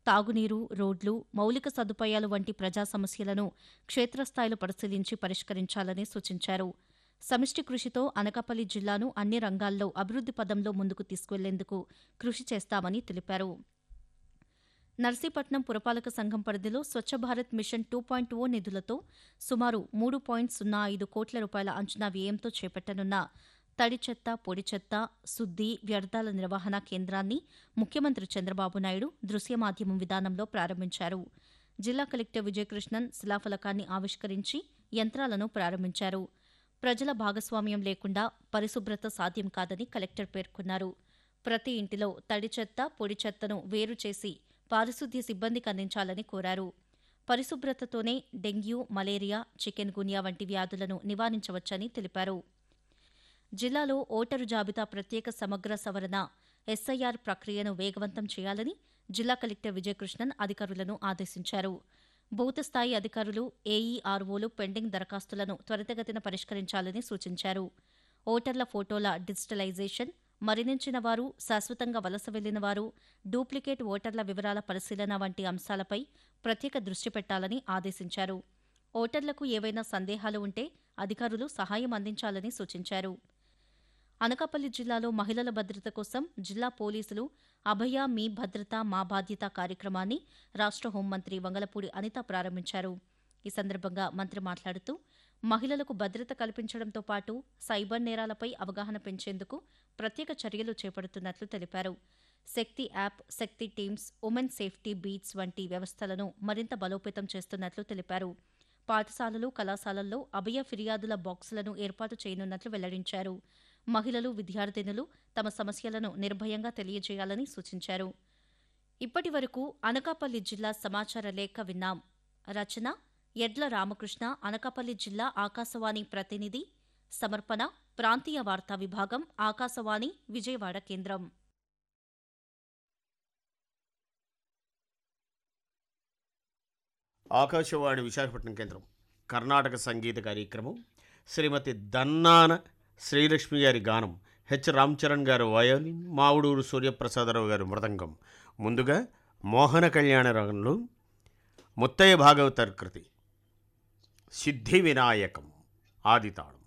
తాగునీరు రోడ్లు మౌలిక సదుపాయాలు వంటి ప్రజా సమస్యలను క్షేత్రస్థాయిలో పరిశీలించి పరిష్కరించాలని సూచించారు సమిష్టి కృషితో అనకాపల్లి జిల్లాను అన్ని రంగాల్లో అభివృద్ది పదంలో ముందుకు తీసుకెళ్లేందుకు కృషి చేస్తామని తెలిపారు నర్సీపట్నం పురపాలక సంఘం పరిధిలో Swachh Bharat mission two point O నిధులతో సుమారు మూడు పాయింట్ సున్నా ఐదు కోట్ల రూపాయల అంచనా వ్యయంతో చేపట్టనున్న తడి చెత్త పొడి చెత్త శుద్ది వ్యర్థాల నిర్వహణ కేంద్రాన్ని ముఖ్యమంత్రి చంద్రబాబు నాయుడు దృశ్య మాధ్యమం విధానంలో ప్రారంభించారు జిల్లా కలెక్టర్ విజయకృష్ణన్ శిలాఫలకాన్ని ఆవిష్కరించి యంత్రాలను ప్రారంభించారు ప్రజల భాగస్వామ్యం లేకుండా పరిశుభ్రత సాధ్యం కాదని కలెక్టర్ పేర్కొన్నారు ప్రతి ఇంటిలో తడి చెత్త పొడి చెత్తను వేరు చేసి పారిశుద్ధ్య సిబ్బందికి అందించాలని కోరారు పరిశుభ్రతతోనే డెంగ్యూ మలేరియా చికెన్ గున్యా వంటి వ్యాధులను నివారించవచ్చని తెలిపారు జిల్లాలో ఓటరు జాబితా ప్రత్యేక సమగ్ర సవరణ ఎస్ఐఆర్ ప్రక్రియను వేగవంతం చేయాలని జిల్లా కలెక్టర్ విజయకృష్ణన్ అధికారులను ఆదేశించారు బూత్ స్థాయి అధికారులు ఏఈఆర్ఓలు పెండింగ్ దరఖాస్తులను త్వరితగతిన పరిష్కరించాలని సూచించారు ఓటర్ల ఫోటోల డిజిటలైజేషన్ మరణించిన వారు శాశ్వతంగా వలస వెళ్లిన వారు డూప్లికేట్ ఓటర్ల వివరాల పరిశీలన వంటి అంశాలపై ప్రత్యేక దృష్టి పెట్టాలని ఆదేశించారు ఓటర్లకు ఏవైనా సందేహాలు ఉంటే అధికారులు సహాయం అందించాలని సూచించారు అనకాపల్లి జిల్లాలో మహిళల భద్రత కోసం జిల్లా పోలీసులు అభయ మీ భద్రత మా బాధ్యత కార్యక్రమాన్ని రాష్ట్ర హోంమంత్రి వంగలపూడి అనిత ప్రారంభించారు ఈ సందర్భంగా మంత్రి మాట్లాడుతూ మహిళలకు భద్రత కల్పించడంతో పాటు సైబర్ నేరాలపై అవగాహన పెంచేందుకు ప్రత్యేక చర్యలు చేపడుతున్నట్లు తెలిపారు Shakti app Shakti teams women safety beats వంటి వ్యవస్థలను మరింత బలోపేతం చేస్తున్నట్లు తెలిపారు పాఠశాలలు కళాశాలల్లో అభయ ఫిర్యాదుల బాక్సులను ఏర్పాటు చేయనున్నట్లు వెల్లడించారు మహిళలు విద్యార్థినులు తమ సమస్యలను నిర్భయంగా తెలియజేయాలని సూచించారు ఇప్పటి వరకు అనకాపల్లి జిల్లా సమాచార లేఖ విన్నాం రచన ఎడ్ల రామకృష్ణ అనకాపల్లి జిల్లా ఆకాశవాణి ప్రతినిధి సమర్పణ ప్రాంతీయ వార్తా విభాగం ఆకాశవాణి విజయవాడ కేంద్రం ఆకాశవాణి విశాఖపట్నం కేంద్రం కర్ణాటక సంగీత కార్యక్రమం శ్రీమతి దన్నాన శ్రీలక్ష్మి గారి గానం హెచ్ రామ్చరణ్ గారు వయోలిన్ మావుడూరు సూర్యప్రసాదరావు గారు మృదంగం ముందుగా మోహన కళ్యాణ రంగంలో ముత్తయ్య భాగవతర్ కృతి సిద్ధి వినాయకం ఆదితాళం